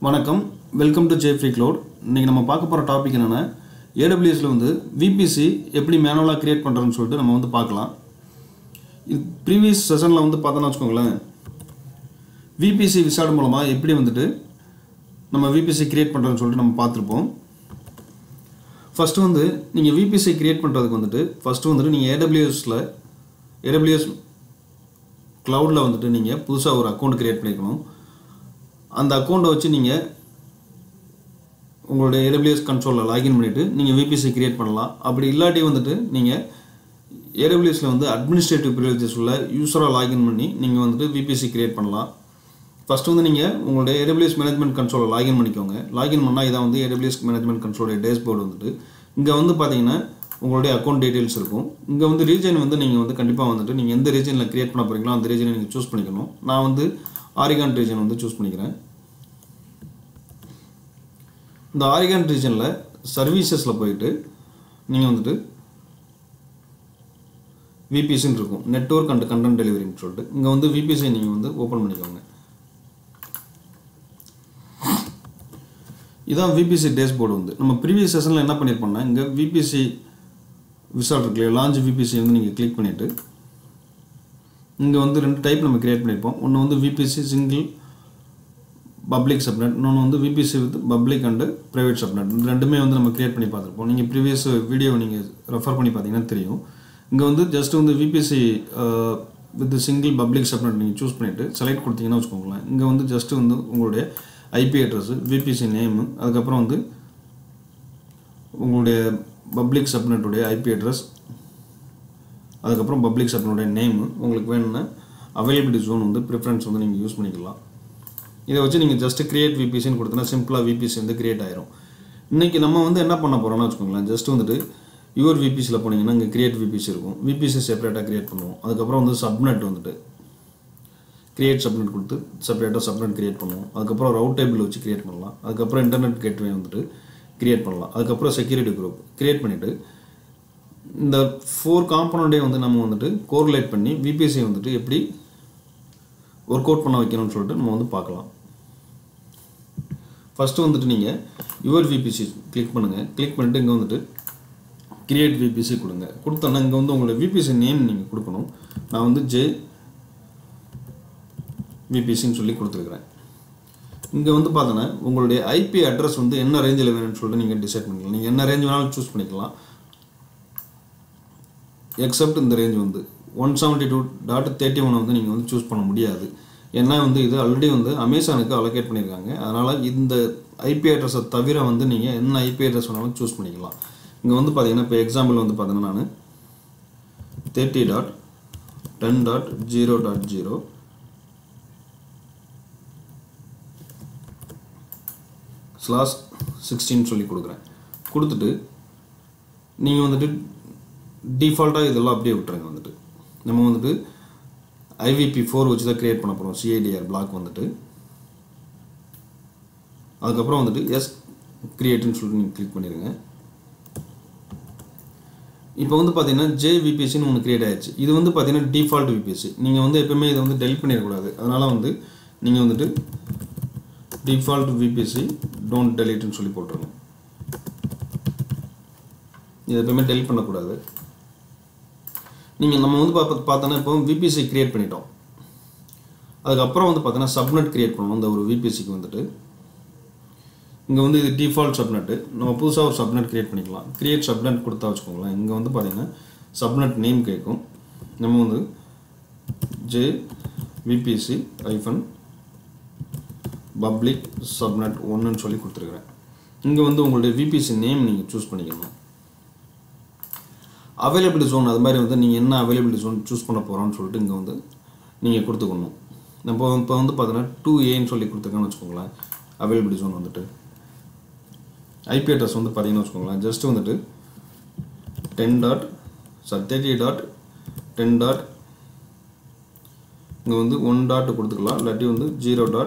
வணக்கம் welcome to J free cloud இன்றைக்கி நம்ம பார்க்க போகிற டாபிக் என்னென்னா ஏடபிள்யூஎஸில் வந்து விபிசி எப்படி மேனுவலாக க்ரியேட் பண்ணுறோன்னு சொல்லிட்டு நம்ம வந்து பார்க்கலாம் இது ப்ரீவியஸ் செஷனில் வந்து பார்த்தோன்னா வச்சுக்கோங்களேன் விபிசி விசார்ட் மூலமாக எப்படி வந்துட்டு நம்ம விபிசி க்ரியேட் பண்ணுறோன்னு சொல்லிட்டு நம்ம பார்த்துருப்போம் ஃபஸ்ட்டு வந்து நீங்கள் விபிசி க்ரியேட் பண்ணுறதுக்கு வந்துட்டு ஃபஸ்ட்டு வந்துட்டு நீங்கள் ஏடபிள்யூஎஸில் ஏடபிள்யூஎஸ் க்ளவுடில் வந்துட்டு நீங்கள் புதுசாக ஒரு அக்கௌண்ட் க்ரியேட் பண்ணிக்கணும் அந்த அக்கௌண்ட்டை வச்சு நீங்கள் உங்களுடைய ஏடபிள்யூஎஸ் கன்சோலில் லாகின் பண்ணிவிட்டு நீங்கள் விபிசி க்ரியேட் பண்ணலாம் அப்படி இல்லாட்டி வந்துட்டு நீங்கள் ஏடபிள்யூஎஸில் வந்து அட்மினிஸ்ட்ரேட்டிவ் ப்ரிவிலேஜஸ் உள்ள யூஸராக லாகின் பண்ணி நீங்கள் வந்துட்டு விபிசி க்ரியேட் பண்ணலாம் ஃபஸ்ட்டு வந்து நீங்கள் உங்களுடைய ஏடபிள்யூஎஸ் மேனேஜ்மெண்ட் கன்சோலை லாகின் பண்ணிக்கோங்க லாகின் பண்ணால் இதான் வந்து ஏடபிள்யூஎஸ் மேனேஜ்மெண்ட் கன்சோலுடைய டேஷ்போர்டு வந்துட்டு இங்கே வந்து பார்த்தீங்கன்னா உங்களுடைய அக்கௌண்ட் டீட்டெயில்ஸ் இருக்கும் இங்கே வந்து ரீஜன் வந்து நீங்கள் வந்து கண்டிப்பாக வந்துட்டு நீங்கள் எந்த ரீஜனில் க்ரியேட் பண்ண போகிறீங்களோ அந்த ரீஜனை நீங்கள் சூஸ் பண்ணிக்கணும் நான் வந்து ஆரிகான் ரீஜன் வந்து சூஸ் பண்ணிக்கிறேன் இந்த ஆரிகான் ரீஜனில் சர்வீசஸில் போயிட்டு நீங்கள் வந்துட்டு விபிசின்னு இருக்கும் நெட்ஒர்க் அண்ட் கண்டென்ட் டெலிவரின்னு சொல்லிட்டு இங்கே வந்து விபிசி நீங்கள் வந்து ஓப்பன் பண்ணிக்கோங்க இதான் விபிசி டேஷ்போர்டு வந்து நம்ம ப்ரீவியஸ் செஷனில் என்ன பண்ணியிருப்போம்னா இங்கே விபிசி விசால்ட் இருக்கு இல்லையா லான்ச் விபிசி வந்து நீங்கள் கிளிக் பண்ணிவிட்டு இங்கே வந்து ரெண்டு டைப் நம்ம கிரியேட் பண்ணியிருப்போம் ஒன்று வந்து விபிசி சிங்கிள் பப்ளிக் சப்நெட் இன்னொன்று வந்து VPC with public and private subnet இந்த ரெண்டுமே வந்து நம்ம கிரியேட் பண்ணி பார்த்துருப்போம் நீங்கள் ப்ரீவியஸ் வீடியோ நீங்கள் ரெஃபர் பண்ணி பார்த்தீங்கன்னா தெரியும் இங்கே வந்து ஜஸ்ட் வந்து VPC with single public subnet நீங்கள் சூஸ் பண்ணிவிட்டு செலக்ட் கொடுத்தீங்கன்னா வச்சுக்கோங்களேன் இங்கே வந்து ஜஸ்ட் வந்து உங்களுடைய ஐபி அட்ரஸு விபிசி நேமு அதுக்கப்புறம் வந்து உங்களுடைய பப்ளிக் சப்நெட்டுடைய ஐபி அட்ரஸ் அதுக்கப்புறம் பப்ளிக் சப்னுடைய நேமு உங்களுக்கு வேணும்னா அவைலபிலிட்டி ஜோன் வந்து ப்ரிஃபரன்ஸ் வந்து நீங்கள் யூஸ் பண்ணிக்கலாம் இதை வச்சு நீங்கள் ஜஸ்ட் கிரியேட் விபிசின்னு கொடுத்தனா சிம்பிளாக விபிசி வந்து கிரியேட் ஆயிரும் இன்றைக்கி நம்ம வந்து என்ன பண்ண போகிறோம்னு வச்சுக்கோங்களேன் ஜஸ்ட் வந்துட்டு யுவர் விபிசியில் போனீங்கன்னா இங்கே கிரியேட் விபிசி இருக்கும் விபிசி செப்பரேட்டாக கிரியேட் பண்ணுவோம் அதுக்கப்புறம் வந்து சப்நெட் வந்துட்டு கிரியேட் சப்நெட் கொடுத்து செப்பரேட்டாக சப்நெட் கிரியேட் பண்ணுவோம் அதுக்கப்புறம் ரவுட் டேபிள் வச்சு கிரியேட் பண்ணலாம் அதுக்கப்புறம் இன்டர்நெட் கேட்வே வந்துட்டு கிரியேட் பண்ணலாம் அதுக்கப்புறம் செக்யூரிட்டி குரூப் கிரியேட் பண்ணிவிட்டு இந்த ஃபோர் காம்பனண்ட்டே வந்து நம்ம வந்துட்டு கோரிலேட் பண்ணி விபிசி வந்துட்டு எப்படி ஒர்க் அவுட் பண்ண வைக்கணும்னு சொல்லிட்டு நம்ம வந்து பார்க்கலாம் ஃபஸ்ட்டு வந்துட்டு நீங்கள் யுவர் விபிசி கிளிக் பண்ணுங்கள் கிளிக் பண்ணிவிட்டு இங்கே வந்துட்டு கிரியேட் விபிசி கொடுங்க கொடுத்தோன்னா இங்கே வந்து உங்களோட விபிசி நேம் நீங்கள் கொடுக்கணும் நான் வந்து ஜே விபிசின்னு சொல்லி கொடுத்துருக்குறேன் இங்கே வந்து பார்த்தோன்னா உங்களுடைய ஐபி அட்ரஸ் வந்து என்ன ரேஞ்சில் வேணும்னு சொல்லிட்டு நீங்கள் டிசைட் பண்ணிக்கலாம் நீங்கள் என்ன ரேஞ்ச் வேணாலும் சூஸ் பண்ணிக்கலாம் எக்ஸப்ட் இந்த ரேஞ்ச் வந்து one seventy two dot thirty one வந்து நீங்கள் வந்து சூஸ் பண்ண முடியாது ஏன்னா வந்து இது ஆல்ரெடி வந்து அமேசானுக்கு அலோகேட் பண்ணியிருக்காங்க அதனால் இந்த ஐபி அட்ரஸை தவிர வந்து நீங்கள் என்ன ஐபி அட்ரஸ் வேணாலும் சூஸ் பண்ணிக்கலாம் இங்கே வந்து பார்த்தீங்கன்னா இப்போ எக்ஸாம்பிள் வந்து பார்த்தீங்கன்னா நான் thirty dot ten dot zero dot zero slash சிக்ஸ்டின்னு சொல்லி கொடுக்குறேன் கொடுத்துட்டு நீங்கள் வந்துட்டு டிஃபால்ட்டாக இதெல்லாம் அப்படியே விட்டுருங்க வந்துட்டு நம்ம வந்துட்டு ஐவிபி ஃபோர் வச்சு தான் க்ரியேட் பண்ண போகிறோம் சிஐடிஆர் பிளாக் வந்துட்டு அதுக்கப்புறம் வந்துட்டு எஸ் கிரியேட்டுன்னு சொல்லிட்டு நீங்கள் கிளிக் பண்ணிடுங்க இப்போ வந்து பார்த்தீங்கன்னா ஜே விபிசின்னு ஒன்று கிரியேட் ஆயிடுச்சு இது வந்து பார்த்தீங்கன்னா டிஃபால்ட் விபிசி நீங்கள் வந்து எப்பவுமே இதை வந்து டெலிட் பண்ணிடக்கூடாது அதனால் வந்து நீங்கள் வந்துட்டு டிஃபால்ட் விபிசி டோன்ட் டெலிட்னு சொல்லி போட்டுருங்க இது எப்பவுமே டெலிட் பண்ணக்கூடாது நீங்கள் நம்ம வந்து பார்த்து பார்த்தோன்னா இப்போ விபிசி க்ரியேட் பண்ணிட்டோம் அதுக்கப்புறம் வந்து பார்த்தோன்னா சப்நெட் க்ரியேட் பண்ணணும் இந்த ஒரு விபிசிக்கு வந்துட்டு இங்கே வந்து இது டிஃபால்ட் சப்நெட்டு நம்ம புதுசாக ஒரு சப்நெட் க்ரியேட் பண்ணிக்கலாம் க்ரியேட் சப்நெட் கொடுத்தா வச்சுக்கோங்களேன் இங்கே வந்து பார்த்தீங்கன்னா சப்நெட் நேம் கேட்கும் நம்ம வந்து J VPC hyphen public subnet ஒன்றுன்னு சொல்லி கொடுத்துருக்குறேன் இங்கே வந்து உங்களுடைய விபிசி நேம் நீங்கள் சூஸ் பண்ணிக்கணும் அவைலபிலிட்டி ஜோன் அது மாதிரி வந்து நீங்கள் என்ன அவைலபிலிட்டி ஜோன் சூஸ் பண்ண போகிறோன்னு சொல்லிட்டு இங்கே வந்து நீங்கள் கொடுத்துக்கணும் நம்ம இப்போ வந்து பார்த்தீங்கன்னா டூ ஏன்னு சொல்லி கொடுத்துருக்கேன்னு வச்சுக்கோங்களேன் அவைலபிலிட்டி ஜோன் வந்துட்டு ஐபி அட்ரஸ் வந்து பார்த்தீங்கன்னு வச்சுக்கோங்களேன் ஜஸ்ட் வந்துட்டு ten dot sorry thirty dot ten dot இங்கே வந்து ஒன் டாட் கொடுத்துக்கலாம் இல்லாட்டி வந்து ஜீரோ டாட்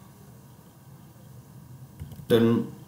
டென்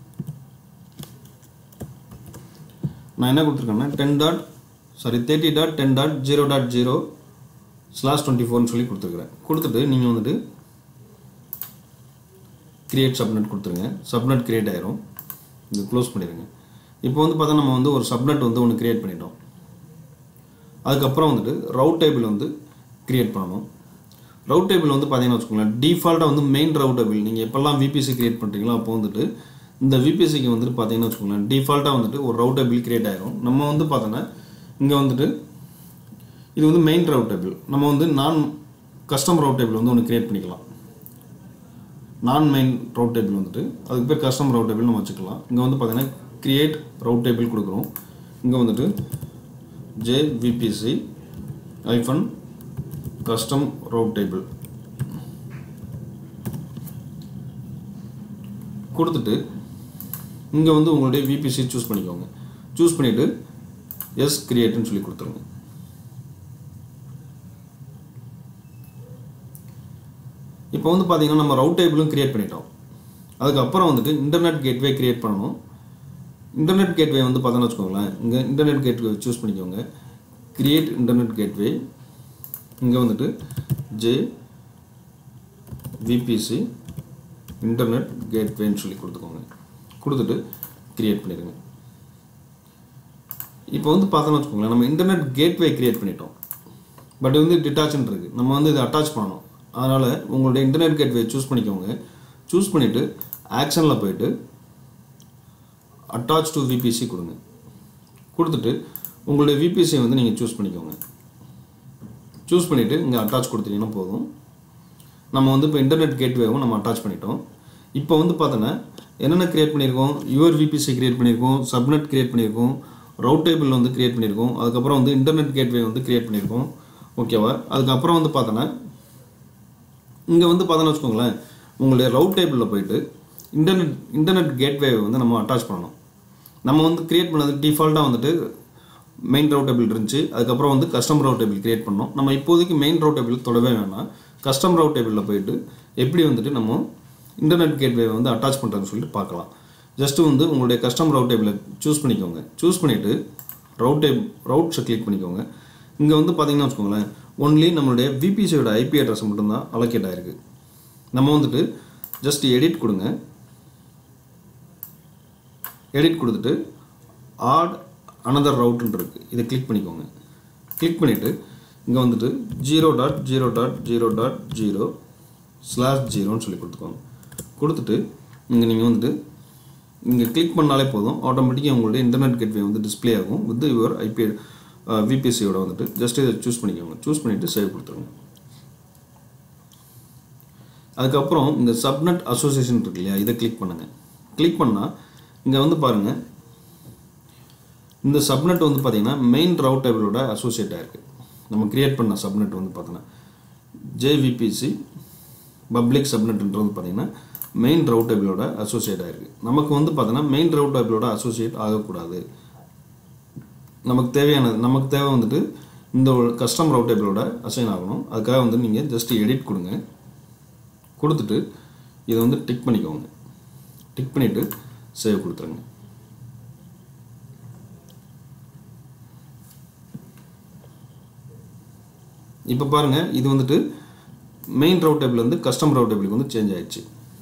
நான் என்ன கொடுத்துருக்கேன்னா ten dot sorry thirty dot ten dot zero dot zero slash twenty ஃபோர்னு சொல்லி கொடுத்துருக்குறேன் கொடுத்துட்டு நீங்கள் வந்துட்டு கிரியேட் சப்நெட் கொடுத்துருங்க சப்நெட் கிரியேட் ஆயிரும் இது க்ளோஸ் பண்ணிடுங்க இப்போ வந்து பார்த்தா நம்ம வந்து ஒரு சப்நெட் வந்து ஒன்று கிரியேட் பண்ணிட்டோம் அதுக்கப்புறம் வந்துட்டு ரவுட் டேபிள் வந்து கிரியேட் பண்ணணும் ரவுட் டேபிள் வந்து பார்த்தீங்கன்னா வச்சுக்கோங்களேன் டிஃபால்ட்டாக வந்து மெயின் ரவுட் டேபிள் நீங்கள் எப்போல்லாம் விபிசி கிரியேட் பண்ணுறீங்களோ அப்போ வந்துட்டு இந்த விபிசிக்கு வந்துட்டு பார்த்தீங்கன்னா வச்சுக்கோங்களேன் டிஃபால்ட்டாக வந்துட்டு ஒரு ரவுட் டேபிள் கிரியேட் ஆயிரும் நம்ம வந்து பார்த்தோன்னா இங்கே வந்துட்டு இது வந்து மெயின் ரவுட் டேபிள் நம்ம வந்து நான் கஸ்டம் ரவுட் டேபிள் வந்து ஒன்று கிரியேட் பண்ணிக்கலாம் நான் மெயின் ரவுட் டேபிள் வந்துட்டு அதுக்கு பேர் கஸ்டம் ரவுட் டேபிள் நம்ம வச்சுக்கலாம் இங்கே வந்து பார்த்தீங்கன்னா கிரியேட் ரவுட் டேபிள் கொடுக்குறோம் இங்கே வந்துட்டு ஜேவிபிசி ஐஃபன் கஸ்டம் ரவுட் டேபிள் கொடுத்துட்டு இங்கே வந்து உங்களுடைய விபிசி சூஸ் பண்ணிக்கோங்க சூஸ் பண்ணிவிட்டு எஸ் கிரியேட்னு சொல்லி கொடுத்துருங்க இப்போ வந்து பார்த்தீங்கன்னா நம்ம ரவுட் டேபிளும் கிரியேட் பண்ணிட்டோம் அதுக்கப்புறம் வந்துட்டு இன்டர்நெட் கேட்வே கிரியேட் பண்ணணும் இன்டர்நெட் கேட்வே வந்து பார்த்தோன்னு வச்சுக்கோங்களேன் இங்கே இன்டர்நெட் கேட்வே சூஸ் பண்ணிக்கோங்க கிரியேட் இன்டர்நெட் கேட்வே இங்கே வந்துட்டு ஜே விபிசி இன்டர்நெட் கேட்வேன்னு சொல்லி கொடுத்துக்கோங்க கொடுத்துட்டு கிரியேட் பண்ணிடுங்க இப்போ வந்து பார்த்தோன்னு வச்சுக்கோங்களேன் நம்ம இன்டர்நெட் கேட்வே கிரியேட் பண்ணிட்டோம் பட் வந்து டிட்டாச்னு இருக்குது நம்ம வந்து இதை அட்டாச் பண்ணணும் அதனால் உங்களுடைய இன்டர்நெட் கேட்வே சூஸ் பண்ணிக்கோங்க சூஸ் பண்ணிவிட்டு ஆக்ஷனில் போயிட்டு அட்டாச் டு விபிசி கொடுங்க கொடுத்துட்டு உங்களுடைய விபிசியை வந்து நீங்கள் சூஸ் பண்ணிக்கோங்க சூஸ் பண்ணிவிட்டு இங்கே அட்டாச் கொடுத்தீங்கன்னா போதும் நம்ம வந்து இப்போ இன்டர்நெட் கேட்வேவும் நம்ம அட்டாச் பண்ணிட்டோம் இப்போ வந்து பார்த்தோன்னா என்னென்ன கிரியேட் பண்ணியிருக்கோம் யுவர் விபிசி கிரியேட் பண்ணியிருக்கோம் சப்நெட் கிரியேட் பண்ணியிருக்கோம் ரவுட் டேபிள் வந்து கிரியேட் பண்ணியிருக்கோம் அதுக்கப்புறம் வந்து இன்டர்நெட் கேட்வே வந்து கிரியேட் பண்ணியிருக்கோம் ஓகேவா அதுக்கப்புறம் வந்து பார்த்தோன்னா இங்கே வந்து பார்த்தோன்னு வச்சுக்கோங்களேன் உங்களுடைய ரவுட் டேபிளில் போயிட்டு இன்டர்நெட் இன்டர்நெட் கேட்வே வந்து நம்ம அட்டாச் பண்ணணும் நம்ம வந்து கிரியேட் பண்ணது டிஃபால்ட்டாக வந்துட்டு மெயின் ரவுட் டேபிள் இருந்துச்சு அதுக்கப்புறம் வந்து கஸ்டம் ரவுட் டேபிள் கிரியேட் பண்ணோம் நம்ம இப்போதைக்கு மெயின் ரவுட் டேபிள் தொடவே வேணாம் கஸ்டம் ரவுட் டேபிளில் போயிட்டு எப்படி வந்துட்டு நம்ம இன்டர்நெட் கேட்வே வந்து அட்டாச் பண்ணுறதுன்னு சொல்லிட்டு பார்க்கலாம் ஜஸ்ட்டு வந்து உங்களுடைய கஸ்டம் ரவுட் டேபிளை சூஸ் பண்ணிக்கோங்க சூஸ் பண்ணிவிட்டு ரவுட் டேப் ரவுட்ஸை கிளிக் பண்ணிக்கோங்க இங்கே வந்து பார்த்தீங்கன்னா வச்சுக்கோங்களேன் ஒன்லி நம்மளுடைய விபிசியோட ஐபி அட்ரஸ் மட்டும்தான் அலோகேட் ஆகிருக்கு நம்ம வந்துட்டு ஜஸ்ட் எடிட் கொடுங்க எடிட் கொடுத்துட்டு ஆட் அனதர் ரவுட்டுன்னு இருக்குது இதை கிளிக் பண்ணிக்கோங்க கிளிக் பண்ணிவிட்டு இங்கே வந்துட்டு zero dot zero dot zero dot zero slash ஜீரோன்னு சொல்லி கொடுத்துக்கோங்க கொடுத்துட்டு இங்கே நீங்கள் வந்துட்டு இங்கே கிளிக் பண்ணாலே போதும் ஆட்டோமேட்டிக்காக உங்களுடைய இன்டர்நெட் கேட்வே வந்து டிஸ்ப்ளே ஆகும் வித் யுவர் ஐபி விபிசியோட வந்துட்டு ஜஸ்ட் இதை சூஸ் பண்ணிக்கோங்க சூஸ் பண்ணிவிட்டு சேவ் கொடுத்துருங்க அதுக்கப்புறம் இந்த சப்நெட் அசோசியேஷன் இருக்கு இல்லையா இதை கிளிக் பண்ணுங்கள் கிளிக் பண்ணால் இங்கே வந்து பாருங்கள் இந்த சப்நெட் வந்து பார்த்தீங்கன்னா மெயின் ரவுட் டேபிளோட அசோசியேட் ஆயிருக்கு நம்ம கிரியேட் பண்ண சப்நெட் வந்து பார்த்தோன்னா ஜேவிபிசி பப்ளிக் சப்நெட்ன்றது பார்த்தீங்கன்னா மெயின் ரவுட் டேபிளோட அசோசியேட் ஆயிருக்கு நமக்கு வந்து பார்த்தோன்னா மெயின் ரவுட் டேபிளோட அசோசியேட் ஆகக்கூடாது நமக்கு தேவையானது நமக்கு தேவை வந்துட்டு இந்த கஸ்டம் ரவுட் டேபிளோட அசைன் ஆகணும் அதுக்காக வந்து நீங்கள் ஜஸ்ட் எடிட் கொடுங்க கொடுத்துட்டு இதை வந்து டிக் பண்ணிக்கோங்க டிக் பண்ணிவிட்டு சேவ் கொடுத்துருங்க இப்போ பாருங்கள் இது வந்துட்டு மெயின் ரவுட் டேபிள் வந்து கஸ்டம் ரவுட் டேபிளுக்கு வந்து சேஞ்ச் ஆயிடுச்சு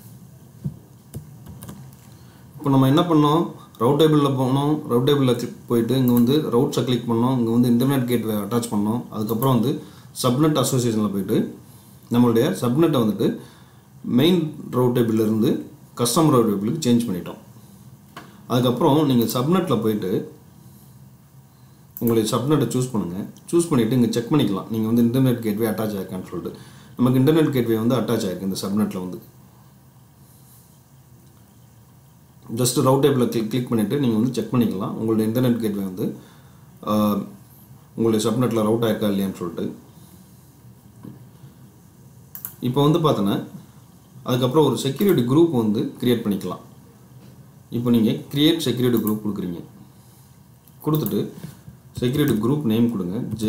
இப்போ நம்ம என்ன பண்ணோம் ரவுட் டேபிளில் போனோம் ரவுட் டேபிளில் கிளிக் போயிட்டு இங்கே வந்து ரவுட்ஸை கிளிக் பண்ணோம் இங்கே வந்து இன்டர்நெட் கேட்வே அட்டாச் பண்ணோம் அதுக்கப்புறம் வந்து சப்நெட் அசோசியேஷனில் போயிட்டு நம்மளுடைய சப்நெட்டை வந்துட்டு மெயின் ரவுட் டேபிளிருந்து கஸ்டம் ரவுட் டேபிளுக்கு சேஞ்ச் பண்ணிட்டோம் அதுக்கப்புறம் நீங்கள் சப்நெட்டில் போயிட்டு உங்களுடைய சப்நெட்டை சூஸ் பண்ணுங்கள் சூஸ் பண்ணிவிட்டு இங்கே செக் பண்ணிக்கலாம் நீங்கள் வந்து இன்டர்நெட் கேட்வே அட்டாச் ஆயிருக்கான்னு சொல்லிட்டு நமக்கு இன்டர்நெட் கேட்வே வந்து அட்டாச் ஆயிருக்கு இந்த சப்நெட்டில் வந்து ஜஸ்ட் ரவுட் டேபிளில் கிளிக் கிளிக் பண்ணிவிட்டு நீங்கள் வந்து செக் பண்ணிக்கலாம் உங்களுடைய இன்டர்நெட் கேட்வே வந்து ஆஹ், உங்களுடைய சப்நெட்டில் ரவுட் ஆயிருக்கா இல்லையான்னு சொல்லிட்டு இப்போ வந்து பார்த்தோன்னா அதுக்கப்புறம் ஒரு செக்யூரிட்டி குரூப் வந்து கிரியேட் பண்ணிக்கலாம் இப்போ நீங்கள் கிரியேட் செக்யூரிட்டி குரூப் கொடுக்குறீங்க கொடுத்துட்டு செக்யூரிட்டி குரூப் நேம் கொடுங்க ஜே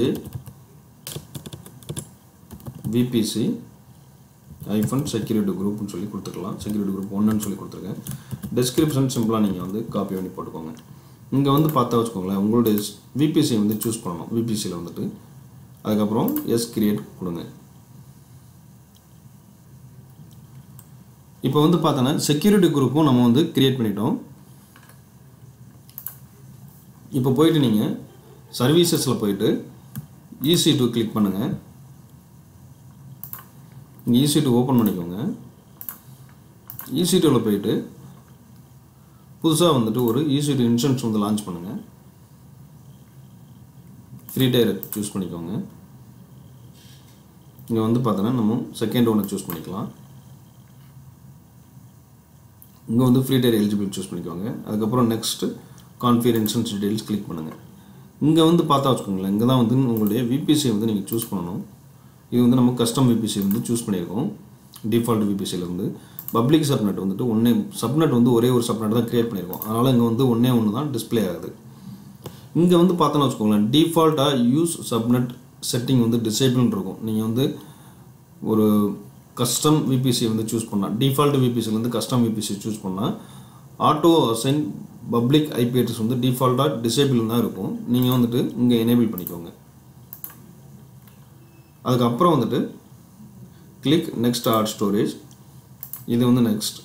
விபிசி ஐஃபன் செக்யூரிட்டி குரூப்னு சொல்லி கொடுத்துக்கலாம் செக்யூரிட்டி குரூப் ஒன்றுன்னு சொல்லி கொடுத்துருக்கேன் டெஸ்கிரிப்ஷன் சிம்பிளாக நீங்கள் வந்து காப்பி பண்ணி போட்டுக்கோங்க இங்கே வந்து பார்த்தா வச்சுக்கோங்களேன் உங்களுடைய விபிசி வந்து சூஸ் பண்ணணும் விபிசியில் வந்துட்டு அதுக்கப்புறம் எஸ் கிரியேட் கொடுங்க இப்போ வந்து பார்த்தோன்னா செக்யூரிட்டி குரூப்பும் நம்ம வந்து கிரியேட் பண்ணிட்டோம் இப்போ போயிட்டு நீங்கள் சர்வீசஸில் போயிட்டு ஈசி டூ கிளிக் பண்ணுங்கள் இங்கே ஈசி டூ ஓப்பன் பண்ணிக்கோங்க ஈசி டூவில் போயிட்டு புதுசாக வந்துட்டு ஒரு ஈசி டூ இன்சூரன்ஸ் வந்து லான்ச் பண்ணுங்கள் ஃப்ரீ டயர் சூஸ் பண்ணிக்கோங்க இங்கே வந்து பார்த்தோன்னா நம்ம செகண்ட் ஒன்று சூஸ் பண்ணிக்கலாம் இங்கே வந்து ஃப்ரீ டயர் எலிஜிபிள் சூஸ் பண்ணிக்கோங்க அதுக்கப்புறம் next configure instance details click பண்ணுங்கள் இங்கே வந்து பார்த்தா வச்சுக்கோங்களேன் இங்கே தான் வந்து உங்களுடைய விபிசி வந்து நீங்கள் சூஸ் பண்ணணும் இது வந்து நம்ம கஸ்டம் விபிசி வந்து சூஸ் பண்ணியிருக்கோம் டிஃபால்ட் விபிசியிலேருந்து பப்ளிக் சப்நெட் வந்துட்டு ஒன்றே சப்நெட் வந்து ஒரே ஒரு சப்நெட் தான் க்ரியேட் பண்ணியிருக்கோம் அதனால் இங்கே வந்து ஒன்றே ஒன்று தான் டிஸ்ப்ளே ஆகுது இங்கே வந்து பார்த்தோன்னு வச்சுக்கோங்களேன் டிஃபால்ட்டாக யூஸ் சப்நெட் செட்டிங் வந்து டிசேபிள்னு இருக்கும் நீங்கள் வந்து ஒரு கஸ்டம் விபிசி வந்து சூஸ் பண்ணால் டிஃபால்ட் விபிசிலேருந்து கஸ்டம் விபிசி சூஸ் பண்ணால் auto assign public IP address வந்து டிஃபால்ட்டாக டிசேபிள் தான் இருக்கும் நீங்கள் வந்துட்டு இங்கே எனேபிள் பண்ணிக்கோங்க அதுக்கப்புறம் வந்துட்டு கிளிக் நெக்ஸ்ட் ஆட் ஸ்டோரேஜ் இது வந்து நெக்ஸ்ட்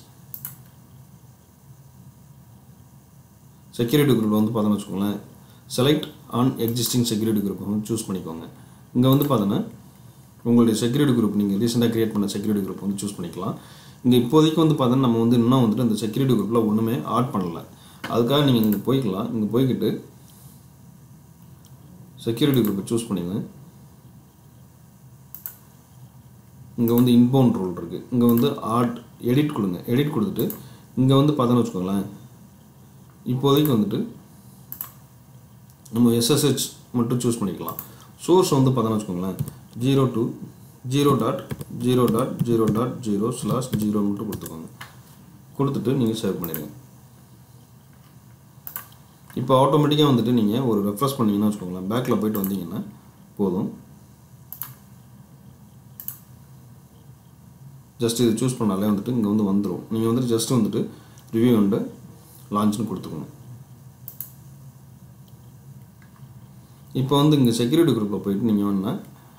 செக்யூரிட்டி குரூப் வந்து பார்த்தோன்னு வச்சுக்கோங்களேன் select an existing security group வந்து சூஸ் பண்ணிக்கோங்க இங்கே வந்து பார்த்தோன்னா உங்களுடைய செக்யூரிட்டி குரூப் நீங்கள் ரீசெண்டாக க்ரியேட் பண்ண செக்யூரிட்டி குரூப் வந்து சூஸ் பண்ணிக்கலாம் இங்கே இப்போதைக்கு வந்து பார்த்தோன்னா நம்ம வந்து இன்னும் வந்துட்டு அந்த செக்யூரிட்டி குரூப்பில் ஒன்றுமே ஆட் பண்ணல அதுக்காக நீங்கள் இங்கே போய்க்கலாம் இங்கே போய்கிட்டு செக்யூரிட்டி குரூப்பை சூஸ் பண்ணிங்க இங்கே வந்து இன்பவுண்ட் ரோல் இருக்குது இங்கே வந்து ஆட் எடிட் கொடுங்க எடிட் கொடுத்துட்டு இங்கே வந்து பார்த்தோன்னு வச்சுக்கோங்களேன் இப்போதைக்கு வந்துட்டு நம்ம எஸ்எஸ்ஹெச் மட்டும் சூஸ் பண்ணிக்கலாம் சோர்ஸ் வந்து பார்த்தோன்னு வச்சுக்கோங்களேன் zero two zero dot zero dot zero dot zero slash zero மட்டும் கொடுத்துக்கோங்க கொடுத்துட்டு நீங்கள் சேவ் பண்ணிடுங்க இப்போ ஆட்டோமேட்டிக்காக வந்துட்டு நீங்கள் ஒரு ரெஃப்ரெஷ் பண்ணீங்கன்னா வச்சுக்கோங்களேன் பேக்கில் போயிட்டு வந்தீங்கன்னா போதும் ஜஸ்ட் இது சூஸ் பண்ணாலே வந்துட்டு இங்கே வந்து வந்துடும் நீங்கள் வந்துட்டு ஜஸ்ட் வந்துட்டு ரிவ்யூ அண்டு லான்ச்னு கொடுத்துக்கோங்க இப்போ வந்து இங்கே செக்யூரிட்டி குரூப்பில் போயிட்டு நீங்கள் வேணா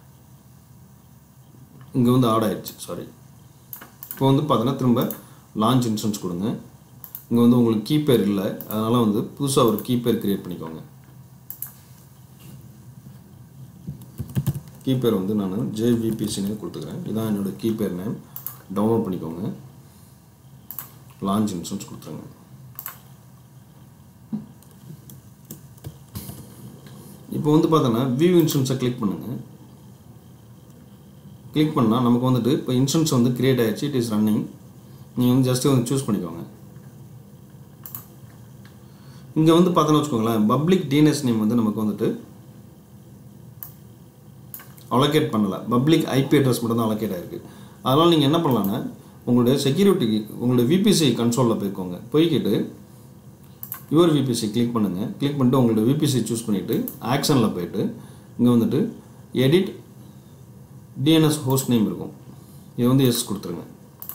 இங்கே வந்து ஆட் ஆயிடுச்சு சாரி இப்போ வந்து பார்த்தீங்கன்னா திரும்ப லான்ச் இன்சூரன்ஸ் கொடுங்க இங்கே வந்து உங்களுக்கு கீபேர் இல்லை அதனால் வந்து புதுசாக ஒரு கீபேர் க்ரியேட் பண்ணிக்கோங்க கீபேர் வந்து நான் ஜேவிபிசின்னு கொடுத்துக்கிறேன் இதான் என்னோடய கீபேர் நேம் டவுன்லோட் பண்ணிக்கோங்க லான்ச் இன்சூரன்ஸ் கொடுத்துருங்க இப்போ வந்து பார்த்தோன்னா வியூ இன்சூரன்ஸை கிளிக் பண்ணுங்கள் கிளிக் பண்ணால் நமக்கு வந்துட்டு இப்போ இன்சூரன்ஸ் வந்து கிரியேட் ஆகிடுச்சு இட் இஸ் ரன்னிங் நீங்கள் வந்து ஜஸ்ட்டு வந்து சூஸ் பண்ணிக்கோங்க இங்கே வந்து பார்த்தோன்னு வச்சுக்கோங்களேன் பப்ளிக் டிஎன்எஸ் நேம் வந்து நமக்கு வந்துட்டு அலோகேட் பண்ணலை பப்ளிக் ஐபி அட்ரஸ் மட்டும் தான் அலோகேட் ஆகிருக்கு அதனால் நீங்கள் என்ன பண்ணலான்னா உங்களுடைய செக்யூரிட்டிக்கு உங்களுடைய விபிசி கன்சோலில் போய்க்கோங்க போய்க்கிட்டு யுவர் விபிசி கிளிக் பண்ணுங்கள் கிளிக் பண்ணிட்டு உங்களுடைய விபிசி சூஸ் பண்ணிவிட்டு ஆக்ஷனில் போயிட்டு இங்கே வந்துட்டு எடிட் டிஎன்எஸ் ஹோஸ்ட் நேம் இருக்கும் இது வந்து எஸ் கொடுத்துருங்க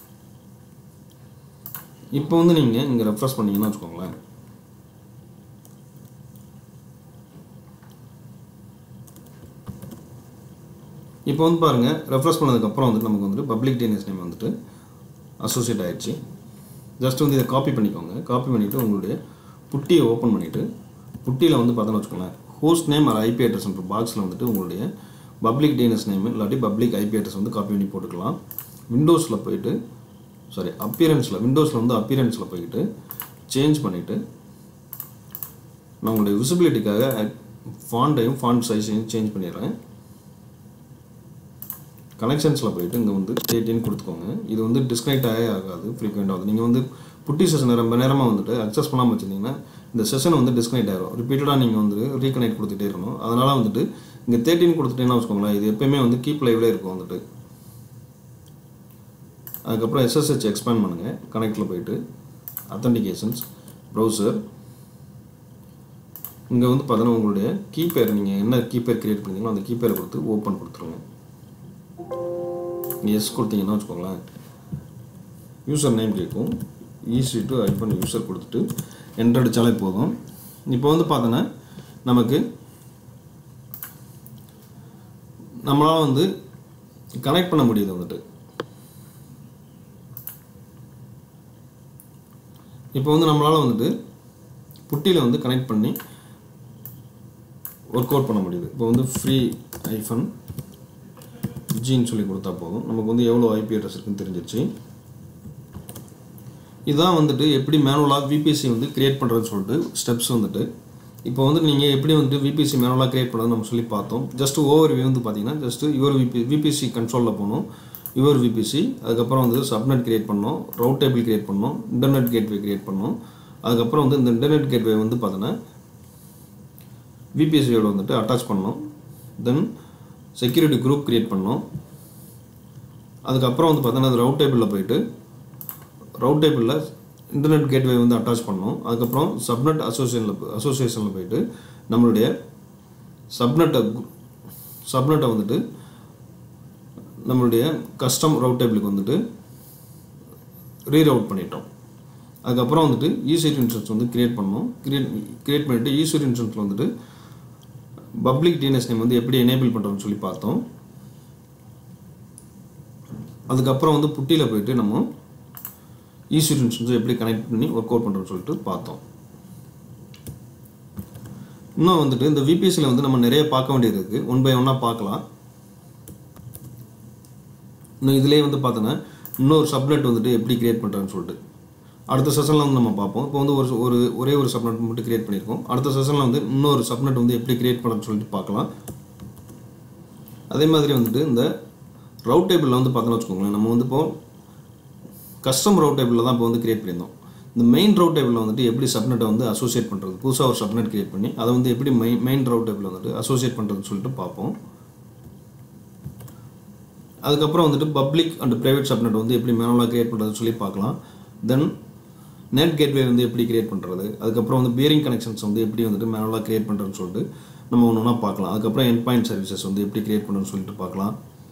இப்போ வந்து நீங்கள் இங்கே ரெஃப்ரெஷ் பண்ணீங்கன்னா வச்சுக்கோங்களேன் இப்போ வந்து பாருங்கள் ரெஃப்ரெஷ் பண்ணதுக்கப்புறம் வந்துட்டு நமக்கு வந்துட்டு பப்ளிக் டிஎன்எஸ் நேம் வந்துட்டு அசோசியேட் ஆயிடுச்சு ஜஸ்ட் வந்து இதை காப்பி பண்ணிக்கோங்க காப்பி பண்ணிவிட்டு உங்களுடைய புட்டியை ஓப்பன் பண்ணிவிட்டு புட்டியில் வந்து பார்த்தோன்னு வச்சுக்கோங்களேன் ஹோஸ்ட் நேம் ஆர் ஐபி அட்ரஸ்ன்ற பாக்ஸில் வந்துட்டு உங்களுடைய பப்ளிக் டிஎன்எஸ் நேம் இல்லாட்டி பப்ளிக் ஐபி அட்ரஸ் வந்து காப்பி பண்ணி போட்டுக்கலாம் விண்டோஸில் போயிட்டு சாரி அப்பியரன்ஸில் விண்டோஸில் வந்து அப்பியரன்ஸில் போயிட்டு சேஞ்ச் பண்ணிவிட்டு நான் உங்களுடைய விசிபிலிட்டிக்காக ஃபாண்ட்டையும் ஃபாண்ட் சைஸையும் சேஞ்ச் பண்ணிடுறேன் கனெக்ஷன்ஸில் போயிட்டு இங்கே வந்து தேர்ட்டின்னு கொடுத்துக்கோங்க இது வந்து டிஸ்கனெக்ட் ஆகவே ஆகாது ஃப்ரீக்வெண்ட் ஆகுது நீங்கள் வந்து புட்டி செஷன் ரொம்ப நேரமாக வந்துட்டு அக்சஸ் பண்ணாமல் வச்சுருந்தீங்கன்னா இந்த செஷன் வந்து டிஸ்கனெக்ட் ஆகிரும் ரிப்பீட்டடாக நீங்கள் வந்து ரீகனெக்ட் கொடுத்துட்டே இருக்கணும் அதனால் வந்துட்டு இங்கே தேர்ட்டின் கொடுத்துட்டேன்னா வச்சுக்கோங்களேன் இது எப்பயுமே வந்து கீப் லைவ்லேயே இருக்கும் வந்துட்டு அதுக்கப்புறம் எஸ்எஸ்ஹெச் எக்ஸ்பேண்ட் பண்ணுங்கள் கனெக்டில் போயிட்டு அத்தன்டிகேஷன்ஸ் ப்ரௌசர் இங்கே வந்து பார்த்தோன்னா உங்களுடைய கீபேர் நீங்கள் என்ன கீபேர் க்ரியேட் பண்ணீங்களோ அந்த கீபேரை கொடுத்து ஓப்பன் கொடுத்துருங்க எஸ் கொடுத்தீங்கன்னா வச்சுக்கோங்களேன் யூசர் நேம் கேட்கும் ஈஸி டு ஐஃபோன் யூசர் கொடுத்துட்டு என்டர் அடித்தாலே போதும் இப்போ வந்து பார்த்தோன்னா நமக்கு நம்மளால் வந்து கனெக்ட் பண்ண முடியுது வந்துட்டு இப்போ வந்து நம்மளால் வந்துட்டு புட்டியில் வந்து கனெக்ட் பண்ணி ஒர்க் அவுட் பண்ண முடியுது இப்போ வந்து ஃப்ரீ ஐஃபன் ஜின்னு சொல்லி கொடுத்தா போதும் நமக்கு வந்து எவ்வளோ ஐபி அட்ரஸ் இருக்குன்னு தெரிஞ்சிருச்சு இதுதான் வந்துட்டு எப்படி மேனுவலாக விபிசி வந்து கிரியேட் பண்ணுறதுன்னு சொல்லிட்டு ஸ்டெப்ஸ் வந்துட்டு இப்போ வந்து நீங்கள் எப்படி வந்துட்டு விபிசி மேனுவலாக கிரியேட் பண்ணுறது நம்ம சொல்லி பார்த்தோம் ஜஸ்ட் ஓவர் வியூ வந்து பார்த்தீங்கன்னா ஜஸ்ட் யுவர் விபி விபிசி கன்சோலில் போகணும் யுவர் விபிசி அதுக்கப்புறம் வந்து சப்நெட் கிரியேட் பண்ணோம் ரவுட் டேபிள் கிரியேட் பண்ணோம் இன்டர்நெட் கேட்வே கிரியேட் பண்ணோம் அதுக்கப்புறம் வந்து இந்த இன்டர்நெட் கேட்வே வந்து பார்த்தீங்கன்னா விபிஎஸ்சியோட வந்துட்டு அட்டாச் பண்ணோம் தென் செக்யூரிட்டி குரூப் கிரியேட் பண்ணோம் அதுக்கப்புறம் வந்து பார்த்தீங்கன்னா அது ரவுட் டேபிளில் போயிட்டு ரவுட் டேபிளில் இன்டர்நெட் கேட்வே வந்து அட்டாச் பண்ணோம் அதுக்கப்புறம் சப்நெட் அசோசியேஷனில் அசோசியேஷனில் போயிட்டு நம்மளுடைய சப்நெட்டை சப்நெட்டை வந்துட்டு நம்மளுடைய கஸ்டம் ரவுட் டேபிளுக்கு வந்துட்டு ரீரவுட் பண்ணிட்டோம் அதுக்கப்புறம் வந்துட்டு ஈஸ்வரி இன்சூரன்ஸ் வந்து கிரியேட் பண்ணோம் கிரியேட் கிரியேட் பண்ணிவிட்டு ஈஸ்வரி இன்சூரன்ஸில் வந்துட்டு பப்ளிக் டிஎன்எஸ் நேம் வந்து எப்படி எனேபிள் பண்ணுறோம்னு சொல்லி பார்த்தோம் அதுக்கப்புறம் வந்து புட்டியில் போயிட்டு நம்ம ஈஸ்வரி இன்சூரன்ஸ் எப்படி கனெக்ட் பண்ணி ஒர்க் அவுட் பண்ணுறோம்னு சொல்லிட்டு பார்த்தோம் இன்னும் வந்துட்டு இந்த விபிஎஸ்சியில் வந்து நம்ம நிறைய பார்க்க வேண்டியது இருக்குது ஒன் பை ஒன்னாக பார்க்கலாம் இன்னும் இதிலே வந்து பார்த்தோன்னா இன்னொரு சப்நெட் வந்துட்டு எப்படி கிரியேட் பண்ணுறேன்னு சொல்லிட்டு அடுத்த செஷனில் வந்து நம்ம பார்ப்போம் இப்போ வந்து ஒரு ஒரு ஒரே ஒரு சப்நெட் மட்டும் கிரியேட் பண்ணியிருக்கோம் அடுத்த செஷனில் வந்து இன்னொரு சப்நெட் வந்து எப்படி கிரியேட் பண்ணுறேன்னு சொல்லிட்டு பார்க்கலாம் அதே மாதிரி வந்துட்டு இந்த ரவுட் டேபிளில் வந்து பார்த்தோன்னு வச்சுக்கோங்களேன் நம்ம வந்து இப்போ கஸ்டம் ரவுட் டேபிளில் தான் இப்போ வந்து கிரியேட் பண்ணியிருந்தோம் இந்த மெயின் ரவுட் டேபிளில் வந்துட்டு எப்படி சப்நெட்டை வந்து அசோசியேட் பண்ணுறது புதுசாக ஒரு சப்நெட் கிரியேட் பண்ணி அதை வந்து எப்படி மெயின் மெயின் ரவுட் டேபிளில் வந்துட்டு அசோசியேட் பண்ணுறதுன்னு சொல்லிட்டு பார்ப்போம் அதுக்கப்புறம் வந்துட்டு பப்ளிக் அண்ட் ப்ரைவேட் சப்நெட் வந்து எப்படி மேனுவலாக கிரியேட் பண்ணுறதுன்னு சொல்லி பார்க்கலாம் தென் நெட் கேட்வே வந்து எப்படி கிரியேட் பண்ணுறது அதுக்கப்புறம் வந்து பியரிங் கனெக்ஷன்ஸ் வந்து எப்படி வந்துட்டு மேனுவலாக கிரியேட் பண்ணுறதுன்னு சொல்லிட்டு நம்ம ஒன்று ஒன்றா பார்க்கலாம் அதுக்கப்புறம் என் பாயிண்ட் சர்வீசஸ் வந்து எப்படி கிரியேட் பண்ணுறதுன்னு சொல்லிட்டு பார்க்கலாம்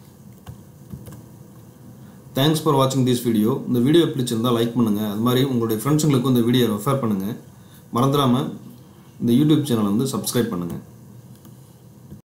தேங்க்ஸ் ஃபார் வாட்சிங் திஸ் வீடியோ இந்த வீடியோ பிடிச்சிருந்தா லைக் பண்ணுங்கள் அது மாதிரி உங்களுடைய ஃப்ரெண்ட்ஸுங்களுக்கும் இந்த வீடியோ ரெஃபர் பண்ணுங்கள் மறந்துடாமல் இந்த யூடியூப் சேனலை வந்து சப்ஸ்கிரைப் பண்ணுங்கள்